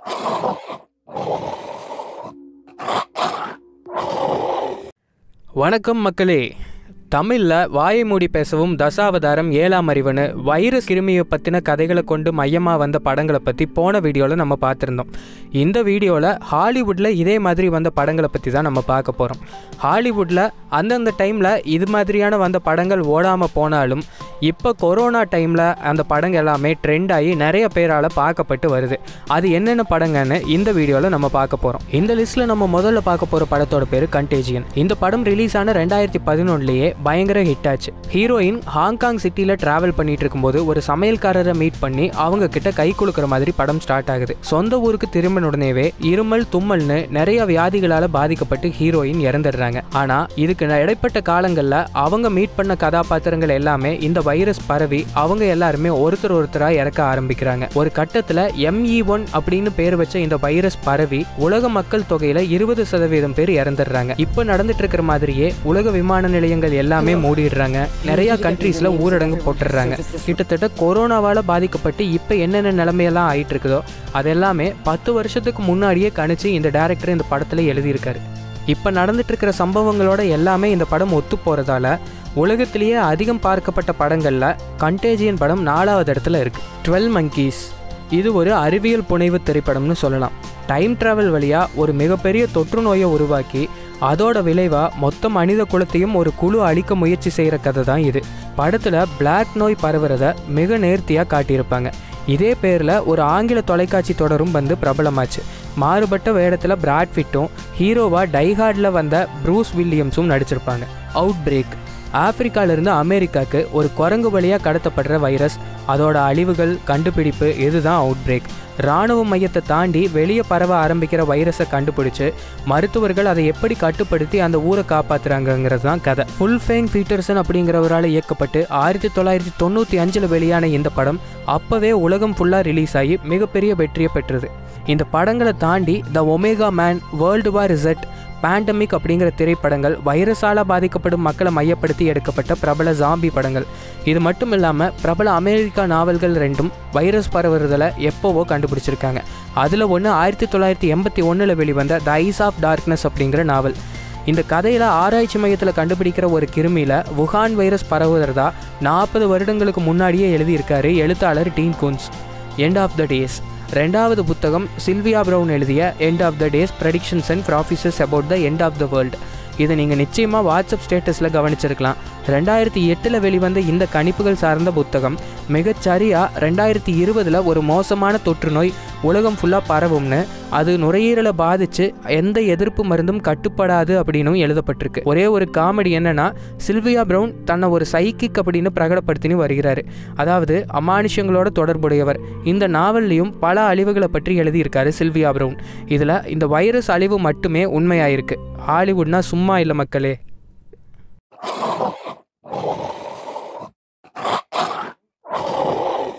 வணக்கம் மக்களே தமிழில் வாயை மூடி பேசவும் தசாவதாரம் ஏழாம் அறிவனு வைரஸ் கிருமியை பற்றின கதைகளை கொண்டு மையமாக வந்த படங்களை பற்றி போன வீடியோவில் நம்ம பார்த்துருந்தோம் இந்த வீடியோவில் ஹாலிவுட்டில் இதே மாதிரி வந்த படங்களை பற்றி தான் நம்ம பார்க்க போகிறோம் ஹாலிவுட்டில் அந்தந்த டைமில் இது மாதிரியான வந்த படங்கள் ஓடாமல் போனாலும் இப்போ கொரோனா டைமில் அந்த படங்கள் எல்லாமே ட்ரெண்ட் ஆகி நிறைய பேரால் பார்க்கப்பட்டு வருது அது என்னென்ன படங்கன்னு இந்த வீடியோவில் நம்ம பார்க்க போகிறோம் இந்த லிஸ்ட்டில் நம்ம முதல்ல பார்க்க போகிற படத்தோட பேர் கண்டேஜியன் இந்த படம் ரிலீஸ் ஆன ரெண்டாயிரத்தி பதினொன்றுலேயே பயங்கர ஹிட் ஆச்சு ஹீரோயின் ஹாங்காங் சிட்டியில் டிராவல் பண்ணிட்டு இருக்கும்போது ஒரு சமையல்காரரை மீட் பண்ணி அவங்க கிட்ட கை கொடுக்குற மாதிரி படம் ஸ்டார்ட் ஆகுது சொந்த ஊருக்கு திரும்பின உடனேவே இருமல் தும்மல்னு நிறைய வியாதிகளால் பாதிக்கப்பட்டு ஹீரோயின் இறந்துடுறாங்க ஆனால் இதுக்கு இடைப்பட்ட காலங்களில் அவங்க மீட் பண்ண கதாபாத்திரங்கள் எல்லாமே இந்த வைரஸ் பரவி அவங்க எல்லாருமே ஒருத்தர் ஒருத்தராக இறக்க ஆரம்பிக்கிறாங்க ஒரு கட்டத்தில் எம்இ ஒன் அப்படின்னு பேர் வச்ச இந்த வைரஸ் பரவி உலக மக்கள் தொகையில இருபது சதவீதம் பேர் இறந்துடுறாங்க இப்போ நடந்துட்டு இருக்கிற மாதிரியே உலக விமான நிலையங்கள் எல்லாமே மூடிடுறாங்க நிறைய கண்ட்ரீஸ்ல ஊரடங்கு போட்டுடுறாங்க கிட்டத்தட்ட கொரோனாவால பாதிக்கப்பட்டு இப்போ என்னென்ன நிலைமையெல்லாம் ஆயிட்டு இருக்குதோ அதெல்லாமே பத்து வருஷத்துக்கு முன்னாடியே கணிச்சு இந்த டேரக்டர் இந்த படத்துல எழுதியிருக்காரு இப்போ நடந்துட்டு இருக்கிற சம்பவங்களோட எல்லாமே இந்த படம் ஒத்து போறதால உலகத்திலேயே அதிகம் பார்க்கப்பட்ட படங்களில் கண்டேஜியன் படம் நாலாவது இடத்துல இருக்கு டுவெல் மங்கீஸ் இது ஒரு அறிவியல் புனைவு திரைப்படம்னு சொல்லலாம் டைம் டிராவல் வழியாக ஒரு மிகப்பெரிய தொற்று நோயை உருவாக்கி அதோட விளைவாக மொத்த மனித குலத்தையும் ஒரு குழு அழிக்க முயற்சி செய்கிற கதை தான் இது படத்தில் பிளாக் நோய் பரவுறத மிக நேர்த்தியாக காட்டியிருப்பாங்க இதே பேரில் ஒரு ஆங்கில தொலைக்காட்சி தொடரும் வந்து பிரபலமாச்சு மாறுபட்ட வேடத்தில் பிராட் ஃபிட்டும் ஹீரோவாக டைஹார்டில் வந்த ப்ரூஸ் வில்லியம்ஸும் நடிச்சிருப்பாங்க அவுட் பிரேக் ஆப்பிரிக்காவிலிருந்து அமெரிக்காவுக்கு ஒரு குரங்கு வழியாக கடத்தப்படுற வைரஸ் அதோட அழிவுகள் கண்டுபிடிப்பு இதுதான் அவுட் பிரேக் இராணுவ மையத்தை தாண்டி வெளியே பரவ ஆரம்பிக்கிற வைரஸை கண்டுபிடிச்சு மருத்துவர்கள் அதை எப்படி கட்டுப்படுத்தி அந்த ஊரை காப்பாத்துறாங்கங்கிறது தான் கதை ஃபுல் ஃபேங் பீட்டர்சன் அப்படிங்கிறவரால் இயக்கப்பட்டு ஆயிரத்தி தொள்ளாயிரத்தி தொண்ணூற்றி அஞ்சில் வெளியான இந்த படம் அப்போவே உலகம் ஃபுல்லாக ரிலீஸ் ஆகி மிகப்பெரிய வெற்றியை பெற்றது இந்த படங்களை தாண்டி the Omega Man world war result pandemic அப்படிங்கிற திரைப்படங்கள் வைரஸால் பாதிக்கப்படும் மக்களை மையப்படுத்தி எடுக்கப்பட்ட பிரபல ஜாம்பி படங்கள் இது மட்டும் இல்லாமல் பிரபல அமெரிக்கா நாவல்கள் ரெண்டும் வைரஸ் பரவுறதில் எப்போவோ கண்டுபிடிச்சிருக்காங்க அதில் ஒன்று ஆயிரத்தி தொள்ளாயிரத்தி எண்பத்தி ஒன்றில் வெளிவந்த த ஐஸ் ஆஃப் டார்க்னஸ் அப்படிங்கிற நாவல் இந்த கதையில் ஆராய்ச்சி மையத்தில் கண்டுபிடிக்கிற ஒரு கிருமியில் வுகான் வைரஸ் பரவுகிறதா நாற்பது வருடங்களுக்கு முன்னாடியே எழுதியிருக்காரு எழுத்தாளர் Dean Koontz end of the days ரெண்டாவது புத்தகம் சில்வியா ப்ரௌன் எழுதிய end of the days predictions and prophecies about the end of the world இதை நீங்கள் நிச்சயமாக வாட்ஸ்அப் ஸ்டேட்டஸில் கவனிச்சிருக்கலாம் ரெண்டாயிரத்தி எட்டில் வெளிவந்த இந்த கணிப்புகள் சார்ந்த புத்தகம் மிகச்சரியாக ரெண்டாயிரத்தி இருபதில் ஒரு மோசமான தொற்று நோய் உலகம் ஃபுல்லாக பரவும்னு அது நுரையீரலை பாதித்து எந்த எதிர்ப்பு மருந்தும் கட்டுப்படாது அப்படின்னும் எழுதப்பட்டிருக்கு ஒரே ஒரு காமெடி என்னன்னா சில்வியா ப்ரௌன் தன்னை ஒரு சைக்கிக் அப்படின்னு பிரகடப்படுத்தினு வருகிறாரு அதாவது அமானுஷங்களோட தொடர்புடையவர் இந்த நாவல்லையும் பல அழிவுகளை பற்றி எழுதியிருக்காரு சில்வியா ப்ரௌன் இதில் இந்த வைரஸ் அழிவு மட்டுமே உண்மையாயிருக்கு ஹாலிவுட்னா சும்மா இல்லை மக்களே